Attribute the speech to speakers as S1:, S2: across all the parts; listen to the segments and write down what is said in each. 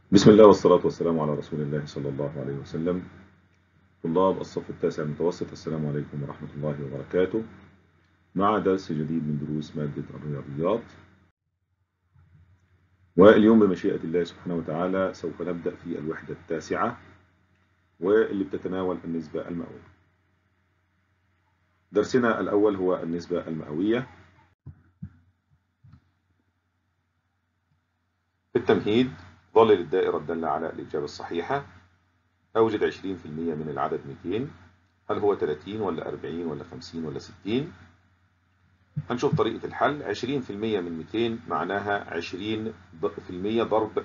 S1: بسم الله والصلاة والسلام على رسول الله صلى الله عليه وسلم طلاب الصف التاسع المتوسط السلام عليكم ورحمة الله وبركاته مع درس جديد من دروس مادة الرياضيات واليوم بمشيئة الله سبحانه وتعالى سوف نبدأ في الوحدة التاسعة واللي بتتناول النسبة المئوية درسنا الأول هو النسبة المئوية في التمهيد ظلل الدائرة الدالة على الإجابة الصحيحة أوجد 20% من العدد 200 هل هو 30 ولا 40 ولا 50 ولا 60 هنشوف طريقة الحل 20% من 200 معناها 20% ضرب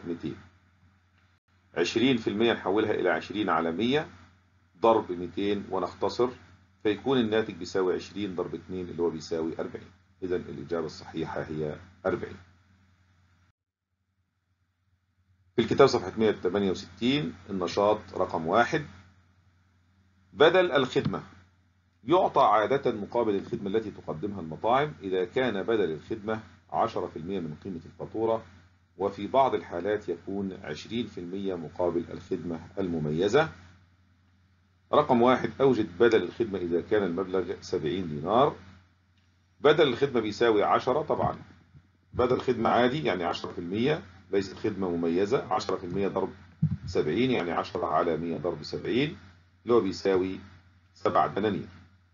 S1: 200 20% نحولها إلى 20 على 100 ضرب 200 ونختصر فيكون الناتج بيساوي 20 ضرب 2 اللي هو بيساوي 40 إذا الإجابة الصحيحة هي 40 في الكتاب صفحة 168 النشاط رقم واحد بدل الخدمة يعطى عادة مقابل الخدمة التي تقدمها المطاعم إذا كان بدل الخدمة 10% من قيمة الفاتورة وفي بعض الحالات يكون 20% مقابل الخدمة المميزة رقم واحد أوجد بدل الخدمة إذا كان المبلغ 70 دينار بدل الخدمة بيساوي 10 طبعا بدل خدمة عادي يعني 10% ليست خدمة مميزة 10% ضرب 70 يعني 10 على 100 ضرب 70 اللي هو بيساوي 7 دنانير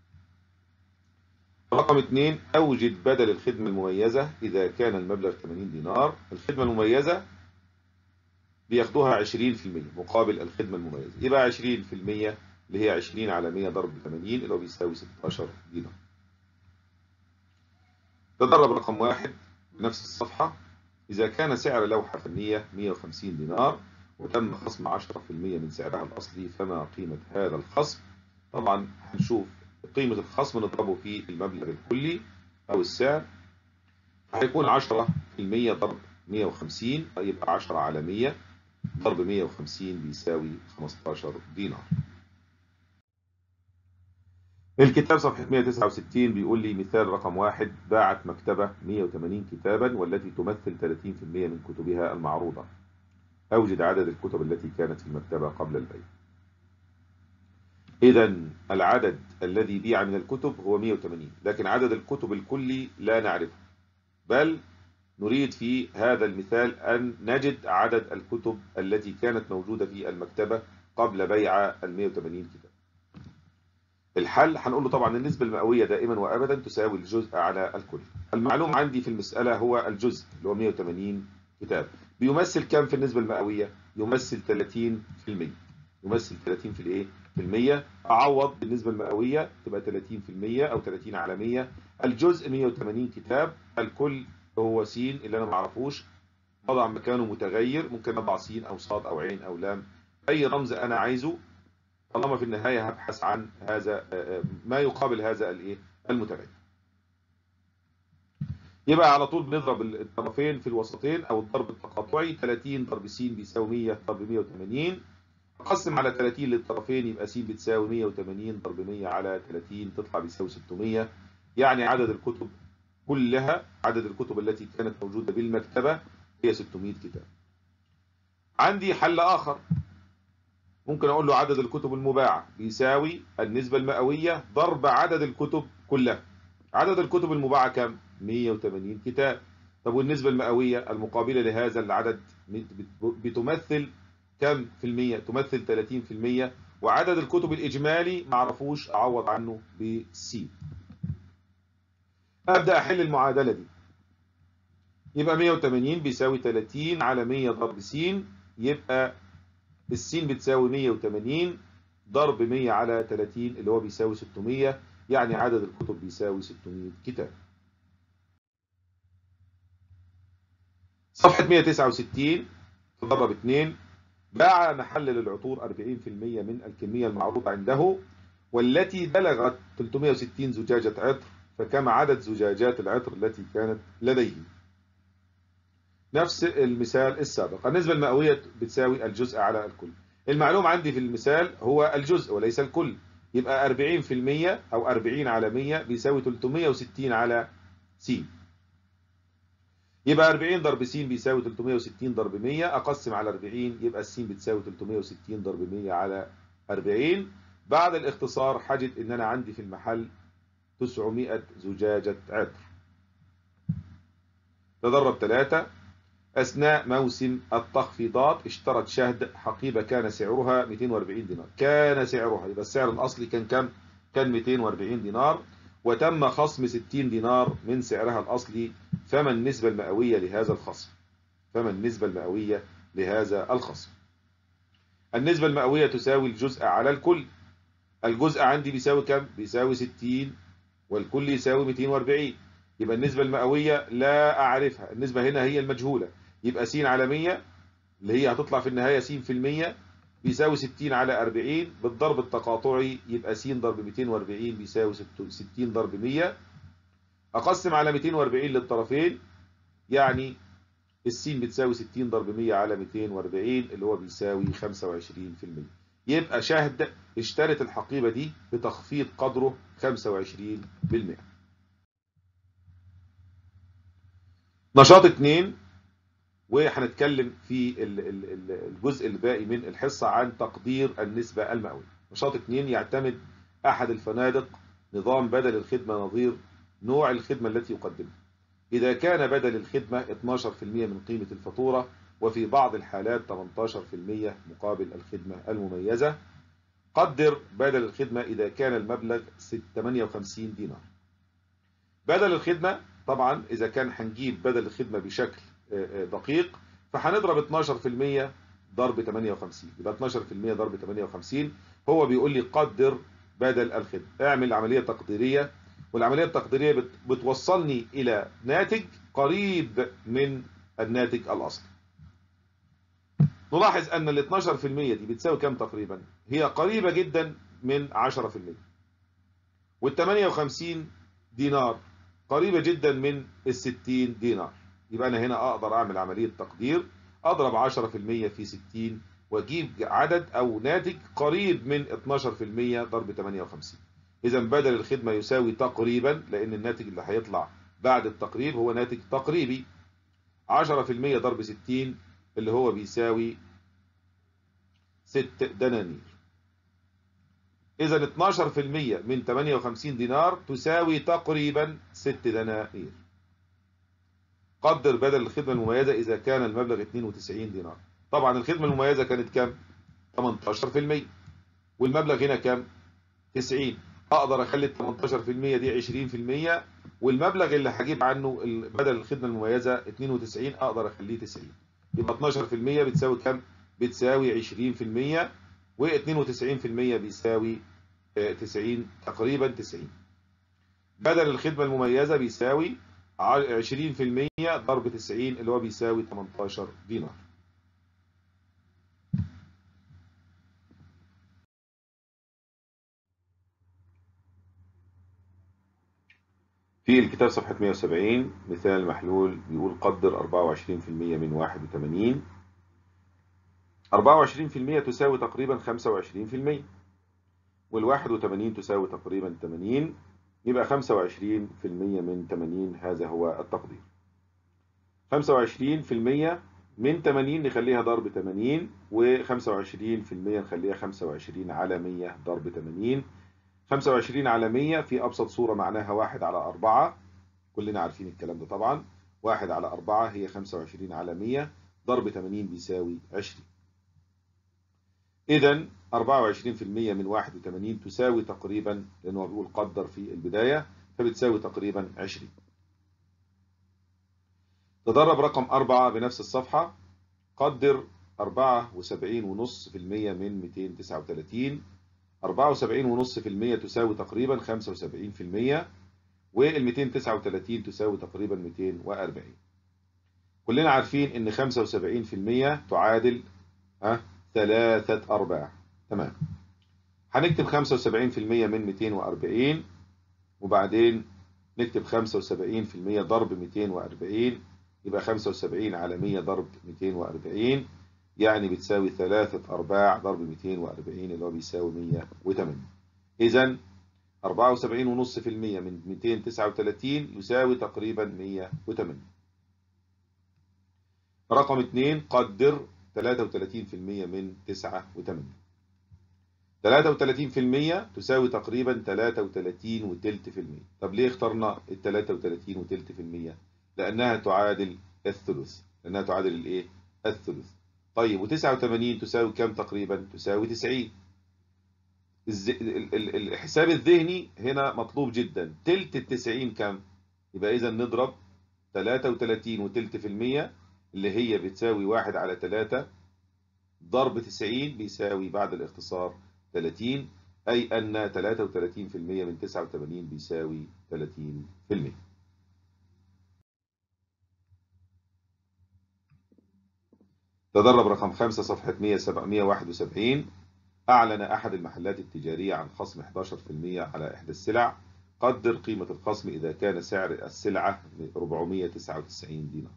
S1: رقم 2 أوجد بدل الخدمة المميزة إذا كان المبلغ 80 دينار الخدمة المميزة بياخدوها 20% مقابل الخدمة المميزة يبقى 20% اللي هي 20 على 100 ضرب 80 اللي هو بيساوي 16 دينار تدرب رقم واحد بنفس الصفحة إذا كان سعر لوحة فنية 150 دينار وتم خصم 10% من سعرها الأصلي فما قيمة هذا الخصم طبعا هنشوف قيمة الخصم نضربه في المبلغ الكلي أو السعر هيكون 10% ضرب 150 يبقى 10 على 100 ضرب 150 بيساوي 15 دينار الكتاب صفحة 169 بيقول لي مثال رقم واحد باعت مكتبة 180 كتابا والتي تمثل 30% من كتبها المعروضة أوجد عدد الكتب التي كانت في المكتبة قبل البيع إذا العدد الذي بيع من الكتب هو 180 لكن عدد الكتب الكلي لا نعرفه بل نريد في هذا المثال أن نجد عدد الكتب التي كانت موجودة في المكتبة قبل بيع ال 180 كتاب الحل هنقول له طبعا النسبة المئوية دائما وأبدا تساوي الجزء على الكل المعلوم عندي في المسألة هو الجزء اللي هو 180 كتاب بيمثل كم في النسبة المئوية يمثل 30% يمثل 30 في الايه في المية اعوض بالنسبة المئوية تبقى 30% او 30 على 100 الجزء 180 كتاب الكل هو س اللي انا ما اعرفوش وضع مكانه متغير ممكن اضع س او صاد او عين او لام اي رمز انا عايزه طالما في النهاية هبحث عن هذا ما يقابل هذا الايه المتغير يبقى على طول بنضرب الطرفين في الوسطين او الضرب التقاطعي 30 ضرب س بيساوي 100 ضرب 180 اقسم على 30 للطرفين يبقى س بتساوي 180 ضرب 100 على 30 تطلع بيساوي 600 يعني عدد الكتب كلها عدد الكتب التي كانت موجودة بالمكتبة هي 600 كتاب عندي حل آخر ممكن أقول له عدد الكتب المباعة بيساوي النسبة المئوية ضرب عدد الكتب كلها عدد الكتب المباعة كم؟ 180 كتاب طب والنسبة المئوية المقابلة لهذا العدد بتمثل كم في المية؟ تمثل 30 في المية وعدد الكتب الإجمالي معرفوش أعوض عنه بسي أبدأ أحل المعادلة دي يبقى 180 بيساوي 30 على 100 ضرب س يبقى السين بتساوي 180 ضرب 100 على 30 اللي هو بيساوي 600 يعني عدد الكتب بيساوي 600 كتاب صفحة 169 تضرب 2 باع محلل العطور 40% من الكمية المعروضة عنده والتي بلغت 360 زجاجة عطر فكم عدد زجاجات العطر التي كانت لديه نفس المثال السابق النسبة المئوية بتساوي الجزء على الكل المعلوم عندي في المثال هو الجزء وليس الكل يبقى 40% أو 40 على 100 بيساوي 360 على س يبقى 40 ضرب س بيساوي 360 ضرب 100 اقسم على 40 يبقى الس بتساوي 360 ضرب 100 على 40 بعد الاختصار حاجة ان انا عندي في المحل 900 زجاجة عطر تدرب ثلاثة أثناء موسم التخفيضات اشترت شهد حقيبة كان سعرها 240 دينار كان سعرها يبقى السعر الأصلي كان كم؟ كان 240 دينار وتم خصم 60 دينار من سعرها الأصلي فما النسبة المئوية لهذا الخصم فما النسبة المئوية لهذا الخصم النسبة المئوية تساوي الجزء على الكل الجزء عندي بيساوي كم بيساوي 60 والكل يساوي 240 يبقى النسبة المئوية لا أعرفها النسبة هنا هي المجهولة يبقى س على 100 اللي هي هتطلع في النهاية س في المية بيساوي 60 على 40 بالضرب التقاطعي يبقى س ضرب 240 بيساوي 60 ضرب 100 أقسم على 240 للطرفين يعني السين بتساوي 60 ضرب 100 على 240 اللي هو بيساوي 25% يبقى شهد اشترت الحقيبة دي بتخفيض قدره 25% نشاط 2 وهنتكلم في الجزء الباقي من الحصة عن تقدير النسبة المئوية نشاط 2 يعتمد أحد الفنادق نظام بدل الخدمة نظير نوع الخدمة التي يقدمها إذا كان بدل الخدمة 12% من قيمة الفاتورة وفي بعض الحالات 18% مقابل الخدمة المميزة قدر بدل الخدمة إذا كان المبلغ 58 دينار بدل الخدمة طبعا إذا كان هنجيب بدل الخدمة بشكل دقيق فهنضرب 12% ضرب 58 يبقى 12% ضرب 58 هو بيقول لي قدر بدل الخدمة اعمل عملية تقديرية والعملية التقديرية بتوصلني إلى ناتج قريب من الناتج الأصلي نلاحظ أن ال 12% دي بتساوي كم تقريبا هي قريبة جدا من 10% وال 58 دينار قريبة جدا من ال 60 دينار يبقى أنا هنا أقدر أعمل عملية تقدير أضرب 10% في 60 وأجيب عدد أو ناتج قريب من 12% ضرب 58 إذا بدل الخدمة يساوي تقريبا لأن الناتج اللي هيطلع بعد التقريب هو ناتج تقريبي 10% ضرب 60 اللي هو بيساوي 6 دنانير إذا 12% من 58 دينار تساوي تقريبا 6 دنانير قدر بدل الخدمة المميزة إذا كان المبلغ 92 دينار طبعا الخدمة المميزة كانت كام 18% والمبلغ هنا كام 90 اقدر اخلي ال 18% دي 20% والمبلغ اللي هجيب عنه بدل الخدمه المميزه 92 اقدر اخليه 90 يبقى 12% بتساوي كام بتساوي 20% و92% بيساوي 90 تقريبا 90 بدل الخدمه المميزه بيساوي 20% ضرب 90 اللي هو بيساوي 18 دينار في الكتاب صفحة 170 مثال محلول بيقول قدر 24% من 81 24% تساوي تقريبا 25% وال 81 تساوي تقريبا 80 يبقى 25% من 80 هذا هو التقدير 25% من 80 نخليها ضرب 80 و25% نخليها 25 على 100 ضرب 80 25 على 100 في أبسط صورة معناها 1 على 4 كلنا عارفين الكلام ده طبعا 1 على 4 هي 25 على 100 ضرب 80 بيساوي 20 إذا 24% من 81 تساوي تقريبا لأنه بيقول قدر في البداية فبتساوي تقريبا 20 تدرب رقم 4 بنفس الصفحة قدر 74.5% من 239 74.5% تساوي تقريبا 75% وال 239 تساوي تقريبا 240 كلنا عارفين ان 75% تعادل ها ثلاثة أرباع تمام هنكتب 75% من 240 وبعدين نكتب 75% ضرب 240 يبقى 75 على 100 ضرب 240 يعني بتساوي ثلاثة أرباع ضرب 240 اللي هو بيساوي 108 إذا 74.5% من 239 يساوي تقريبا 108 رقم 2 قدر 33% من 89 33% تساوي تقريبا 33 وتلت في المية طب ليه اخترنا ال 33 وتلت في المية لأنها تعادل الثلث لأنها تعادل الايه الثلث طيب و89 تساوي كم تقريبا تساوي 90 الز... ال- ال- الحساب الذهني هنا مطلوب جدا تلت التسعين كم يبقى إذا نضرب 33 وتلت في المية اللي هي بتساوي واحد على 3 ضرب 90 بيساوي بعد الاختصار 30 أي أن 33% من 89 بيساوي 30% تدرب رقم 5 صفحة 171 أعلن أحد المحلات التجارية عن خصم 11% على إحدى السلع قدر قيمة الخصم إذا كان سعر السلعة 499 دينار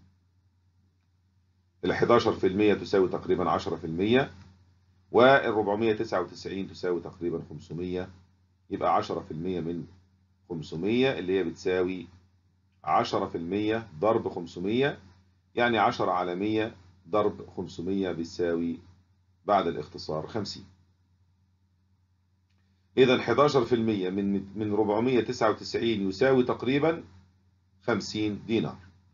S1: ال 11% تساوي تقريبا 10% وال 499 تساوي تقريبا 500 يبقى 10% من 500 اللي هي بتساوي 10% ضرب 500 يعني 10 على 100 ضرب 500 بيساوي بعد الاختصار 50 إذا 11% من من 499 يساوي تقريبا 50 دينار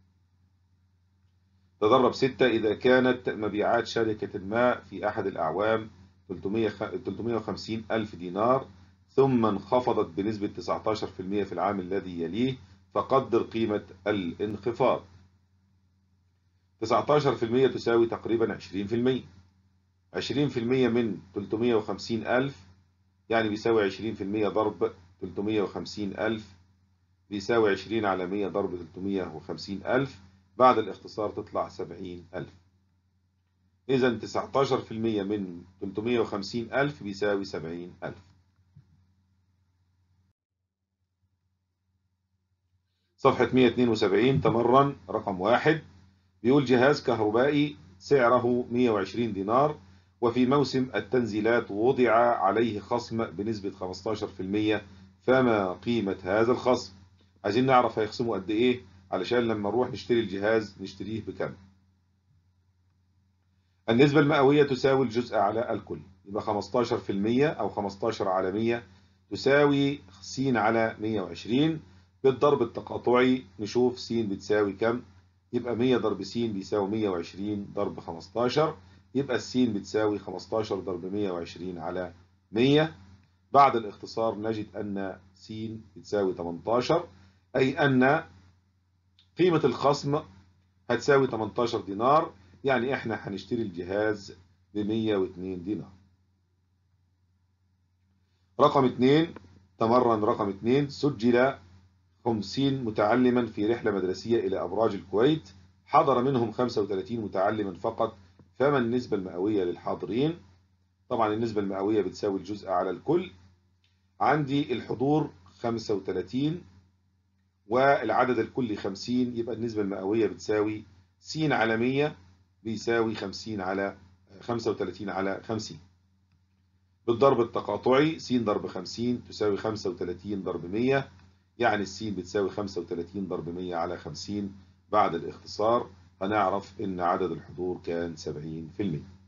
S1: تدرب ستة إذا كانت مبيعات شركة ما في أحد الأعوام 350 ألف دينار ثم انخفضت بنسبة 19% في العام الذي يليه فقدر قيمة الانخفاض 19% تساوي تقريبا 20% 20% من 350 ألف يعني بيساوي 20% ضرب 350 ألف بيساوي 20 على 100 ضرب 350 ألف بعد الاختصار تطلع 70 ألف إذا 19% من 350 ألف بيساوي 70 ألف صفحة 172 تمرن رقم واحد بيقول جهاز كهربائي سعره 120 دينار وفي موسم التنزيلات وضع عليه خصم بنسبة 15% فما قيمة هذا الخصم عايزين نعرف هيخصموا قد ايه علشان لما نروح نشتري الجهاز نشتريه بكم النسبة المئوية تساوي الجزء على الكل يبقى 15% أو 15 على 100 تساوي س على 120 بالضرب التقاطعي نشوف س بتساوي كم يبقى 100 ضرب س بيساوي 120 ضرب 15 يبقى الس بتساوي 15 ضرب 120 على 100 بعد الاختصار نجد أن س بتساوي 18 أي أن قيمة الخصم هتساوي 18 دينار يعني احنا هنشتري الجهاز ب 102 دينار رقم 2 تمرن رقم 2 سجل 50 متعلما في رحلة مدرسية إلى أبراج الكويت حضر منهم 35 متعلما فقط فما النسبة المئوية للحاضرين طبعا النسبة المئوية بتساوي الجزء على الكل عندي الحضور 35 والعدد الكلي 50 يبقى النسبة المئوية بتساوي س على 100 بيساوي 50 على 35 على 50 بالضرب التقاطعي س ضرب 50 تساوي 35 ضرب 100 يعني الس بتساوي 35 ضرب 100 على 50 بعد الاختصار هنعرف ان عدد الحضور كان 70%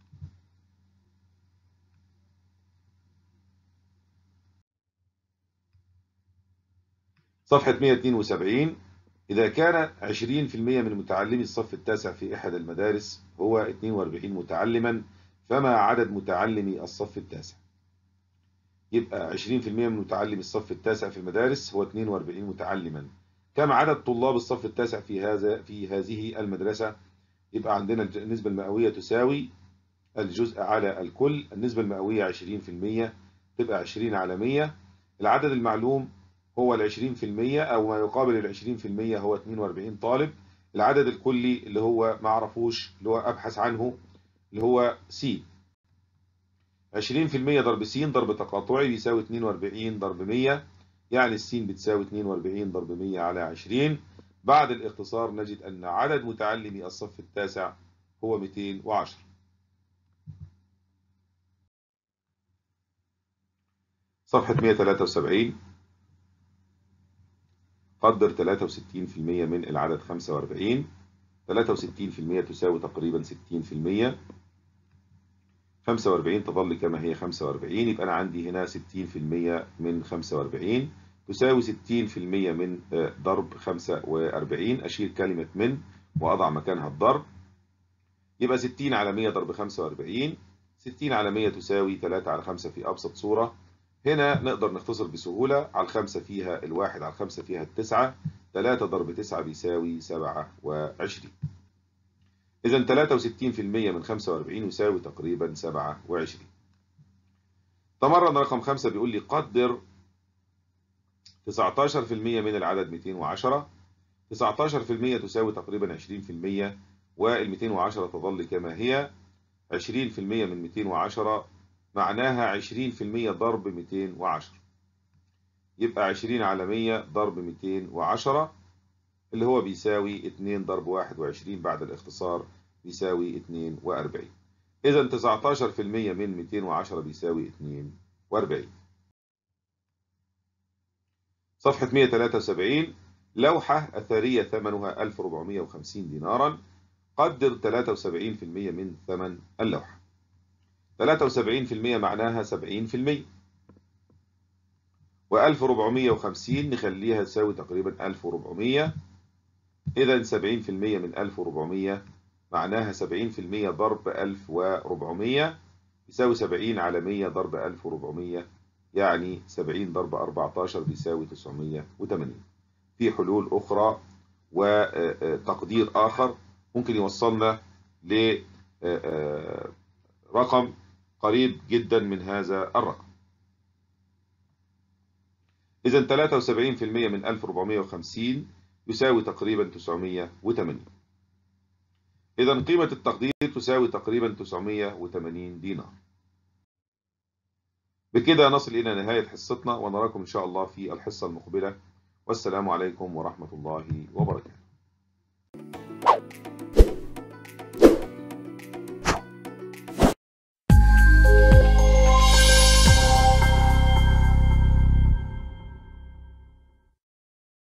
S1: صفحة 172 إذا كان 20% من متعلمي الصف التاسع في إحدى المدارس هو 42 متعلما فما عدد متعلمي الصف التاسع يبقى 20% من متعلمي الصف التاسع في المدارس هو 42 متعلما كم عدد طلاب الصف التاسع في هذا في هذه المدرسة يبقى عندنا النسبة المئوية تساوي الجزء على الكل النسبة المئوية 20% تبقى 20 على 100 العدد المعلوم هو ال 20% أو ما يقابل ال 20% هو 42 طالب العدد الكلي اللي هو ما اعرفوش اللي هو أبحث عنه اللي هو س 20% ضرب س ضرب تقاطعي بيساوي 42 ضرب 100 يعني السين بتساوي 42 ضرب 100 على 20 بعد الاختصار نجد أن عدد متعلمي الصف التاسع هو 210 صفحة 173 قدر 63% من العدد 45 63% تساوي تقريبا 60% 45 تظل كما هي 45 يبقى أنا عندي هنا 60% من 45 تساوي 60% من ضرب 45 أشيل كلمة من وأضع مكانها الضرب يبقى 60 على 100 ضرب 45 60 على 100 تساوي 3 على 5 في أبسط صورة هنا نقدر نختصر بسهولة على الخمسة فيها الواحد على الخمسة فيها التسعة 3 ضرب 9 بيساوي 27 إذا 63% من 45 يساوي تقريبا 27 تمرن رقم 5 بيقول لي قدر 19% من العدد 210 19% تساوي تقريبا 20% وال 210 تظل كما هي 20% من 210 معناها 20% ضرب 210 يبقى 20 على 100 ضرب 210 اللي هو بيساوي 2 ضرب 21 بعد الاختصار بيساوي 42 إذا 19% من 210 بيساوي 42 صفحة 173 لوحة أثرية ثمنها 1450 دينارا قدر 73% من ثمن اللوحة 73% معناها 70% و1450 نخليها تساوي تقريبا 1400 إذا 70% من 1400 معناها 70% ضرب 1400 يساوي 70 على 100 ضرب 1400 يعني 70 ضرب 14 بيساوي 980 في حلول أخرى وتقدير آخر ممكن يوصلنا لرقم قريب جدا من هذا الرقم إذا 73% من 1450 يساوي تقريبا 980 إذا قيمة التقدير تساوي تقريبا 980 دينار بكده نصل إلى نهاية حصتنا ونراكم إن شاء الله في الحصة المقبلة والسلام عليكم ورحمة الله وبركاته